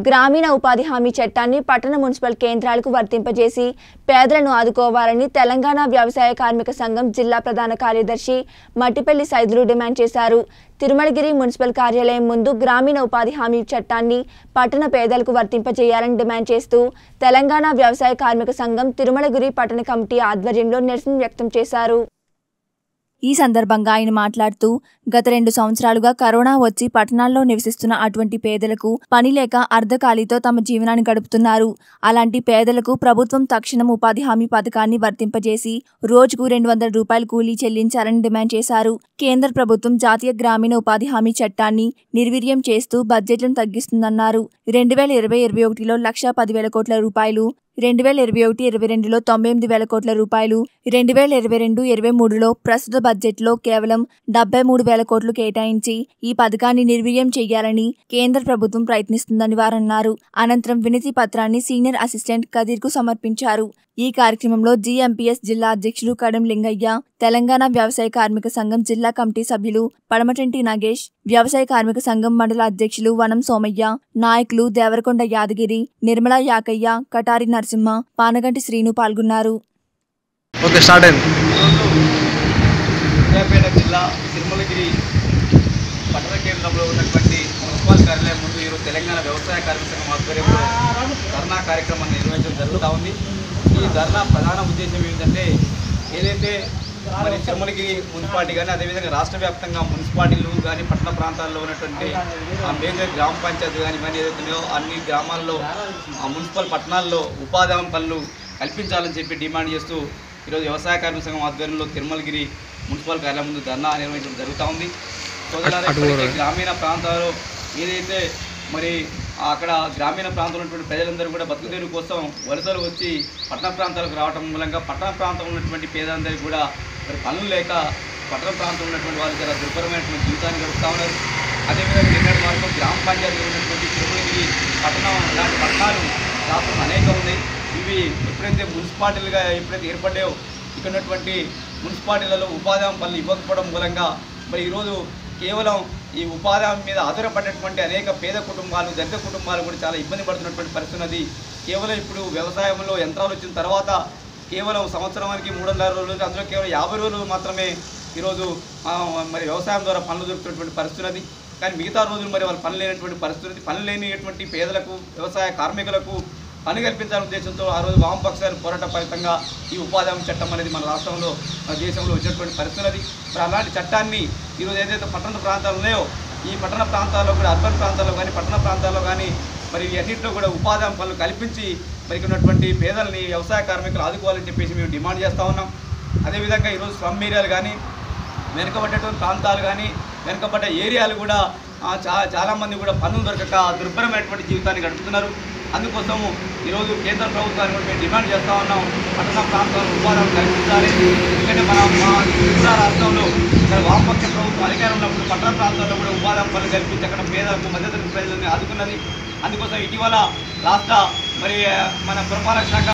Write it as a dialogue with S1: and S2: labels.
S1: గ్రామీణ ఉపాధి హామీ చట్టాన్ని పట్టణ మున్సిపల్ కేంద్రాలకు వర్తింపజేసి పేదలను ఆదుకోవాలని తెలంగాణ వ్యవసాయ కార్మిక సంఘం జిల్లా ప్రధాన కార్యదర్శి మట్టిపల్లి సైదులు డిమాండ్ చేశారు తిరుమలగిరి మున్సిపల్ కార్యాలయం ముందు గ్రామీణ ఉపాధి హామీ చట్టాన్ని పట్టణ పేదలకు వర్తింపజేయాలని డిమాండ్ చేస్తూ తెలంగాణ వ్యవసాయ కార్మిక సంఘం తిరుమలగిరి పట్టణ కమిటీ ఆధ్వర్యంలో నిరసన వ్యక్తం చేశారు ఈ సందర్భంగా ఆయన మాట్లాడుతూ గత రెండు సంవత్సరాలుగా కరోనా వచ్చి పట్టణాల్లో నివసిస్తున్న అటువంటి పేదలకు పని లేక అర్ధకాలితో తమ జీవనాన్ని గడుపుతున్నారు అలాంటి పేదలకు ప్రభుత్వం తక్షణం ఉపాధి హామీ పథకాన్ని వర్తింపజేసి రోజుకు రెండు వందల రూపాయలు కూలీ చెల్లించాలని డిమాండ్ చేశారు కేంద్ర ప్రభుత్వం జాతీయ గ్రామీణ ఉపాధి హామీ చట్టాన్ని నిర్వీర్యం చేస్తూ బడ్జెట్లను తగ్గిస్తుందన్నారు రెండు వేల ఇరవై ఇరవై ఒకటిలో లక్షా పదివేల కోట్ల రూపాయలు రెండు వేల ఇరవై ఒకటి ఇరవై రెండులో తొంభై ఎనిమిది వేల కోట్ల రూపాయలు రెండు వేల ఇరవై రెండు ఇరవై మూడులో ప్రస్తుత బడ్జెట్లో కేవలం డెబ్బై మూడు వేల కోట్లు కేటాయించి ఈ పథకాన్ని నిర్వీర్యం చేయాలని కేంద్ర ప్రభుత్వం ప్రయత్నిస్తుందని వారన్నారు అనంతరం వినతి పత్రాన్ని సీనియర్ అసిస్టెంట్ కదీర్కు సమర్పించారు ఈ కార్యక్రమంలో జీఎంపీఎస్ జిల్లా అధ్యక్షులు కడం లింగయ్య తెలంగాణ వ్యవసాయ కార్మిక సంఘం జిల్లా కమిటీ సభ్యులు పడమటంటి నాగేష్ వ్యవసాయ కార్మిక సంఘం మండల అధ్యక్షులు వనం సోమయ్య నాయకులు దేవరకొండ యాదగిరి నిర్మలా యాకయ్య కటారి నరసింహ పానగంటి శ్రీను పాల్గొన్నారు
S2: ఓకే స్టార్ట్ అయింది
S3: సూర్యాపేట జిల్లా తిరుమలగిరి పట్టణ కేంద్రంలో ఉన్నటువంటి మున్సిపల్ కార్యాలయం ముందు ఈరోజు తెలంగాణ వ్యవసాయ కార్మిక సంఘం ఆధ్వర్యంలో ధర్నా కార్యక్రమాన్ని నిర్వహించడం జరుగుతూ ఉంది ఈ ధర్నా ప్రధాన ఉద్దేశం ఏంటంటే ఏదైతే మరి తిరుమలగిరి మున్సిపాలిటీ కానీ అదేవిధంగా రాష్ట్ర వ్యాప్తంగా మున్సిపాలిటీలు కానీ పట్టణ ప్రాంతాల్లో ఉన్నటువంటి ఆ మేజర్ గ్రామ పంచాయతీ కానీ ఇవన్నీ ఏదైతే ఉన్నాయో అన్ని గ్రామాల్లో ఆ మున్సిపల్ పట్టణాల్లో ఉపాధి హామీ పనులు కల్పించాలని చెప్పి డిమాండ్ చేస్తూ ఈరోజు వ్యవసాయ కార్మిక సంఘం ఆధ్వర్యంలో తిరుమలగిరి మున్సిపల్ కార్యాలయం ముందు ధర్నా నిర్వహించడం జరుగుతూ ఉంది సోదరులారా,
S2: అటు
S3: ఇప్పటికే
S2: కూడా.
S3: గ్రామీణ ప్రాంతాల్లో ఏదైతే మరి అక్కడ గ్రామీణ ప్రాంతంలో ఉన్నటువంటి ప్రజలందరూ కూడా బతుకుదేరు కోసం వలసలు వచ్చి పట్టణ ప్రాంతాలకు రావడం మూలంగా పట్టణ ప్రాంతంలో ఉన్నటువంటి పేదలందరికీ కూడా మరి పనులు లేక పట్టణ ప్రాంతంలో ఉన్నటువంటి వాళ్ళు చాలా దుర్భరమైనటువంటి జీవితాన్ని గడుపుతా ఉన్నారు అదేవిధంగా నిన్నటి వరకు గ్రామ పంచాయతీలో ఉన్నటువంటి తిరుమలగిరి పట్టణం ఇలాంటి పట్టణాలు రాష్ట్రంలో అనేక ఉన్నాయి ఇవి ఎప్పుడైతే మున్సిపాలిటీలుగా ఎప్పుడైతే ఏర్పడ్డాయో ఇక్కడ ఉన్నటువంటి మున్సిపాలిటీలలో ఉపాధి హామీ పనులు ఇవ్వకపోవడం మూలంగా మరి ఈరోజు కేవలం ఈ ఉపాధి హామీ మీద ఆధారపడినటువంటి అనేక పేద కుటుంబాలు దళిత కుటుంబాలు కూడా చాలా ఇబ్బంది పడుతున్నటువంటి పరిస్థితి ఉన్నది కేవలం ఇప్పుడు వ్యవసాయంలో యంత్రాలు వచ్చిన తర్వాత కేవలం సంవత్సరానికి మూడు వందల అరవై రోజులు అందులో కేవలం యాభై రోజులు మాత్రమే ఈరోజు ఆ, మరి వ్యవసాయం ద్వారా పనులు దొరుకుతున్నటువంటి పరిస్థితి ఉన్నది కానీ మిగతా రోజులు మరి వాళ్ళు పని లేనటువంటి పరిస్థితి ఉంది. పని లేనిటువంటి పేదలకు వ్యవసాయ కార్మికులకు పని కల్పించాలనే ఉద్దేశంతో ఆ రోజు వామపక్షాలు పోరాట ఫలితంగా ఈ ఉపాధి హామీ చట్టం అనేది మన రాష్ట్రంలో మన దేశంలో వచ్చినటువంటి పరిస్థితి ఉన్నది మరి అలాంటి చట్టాన్ని ఈరోజు ఏదైతే పట్టణ ప్రాంతాలు ఉన్నాయో ఈ పట్టణ ప్రాంతాల్లో కూడా అర్బన్ ప్రాంతాల్లో కానీ పట్టణ ప్రాంతాల్లో కానీ మరి అన్నింటిలో కూడా ఉపాధి హామీ పనులు కల్పించి మరి ఇక్కడ ఉన్నటువంటి పేదల్ని వ్యవసాయ కార్మికులు ఆదుకోవాలని చెప్పేసి మేము డిమాండ్ చేస్తూ ఉన్నాం అదేవిధంగా ఈరోజు స్లమ్ ఏరియాలు కానీ వెనుకబడ్డటువంటి ప్రాంతాలు కానీ వెనుకబడ్డ ఏరియాలు కూడా ఆ, చా చాలామంది కూడా పనులు దొరకక దుర్భరమైనటువంటి జీవితాన్ని గడుపుతున్నారు అందుకోసము ఈరోజు కేంద్ర ప్రభుత్వాన్ని కూడా మేము డిమాండ్ చేస్తూ ఉన్నాం పట్టణ ప్రాంతాల్లో ఉపాధి కల్పించాలి ఎందుకంటే మన మా త్రిపుర రాష్ట్రంలో ఇక్కడ వామపక్ష ప్రభుత్వం అధికారం ఉన్నప్పుడు పట్టణ ప్రాంతాల్లో కూడా ఉపాధి పనులు కల్పించి అక్కడ పేదలకు మధ్యతరగతి ప్రజలను ఆదుకున్నది అందుకోసం ఇటీవల రాష్ట్ర మరి మన పురపాలక శాఖ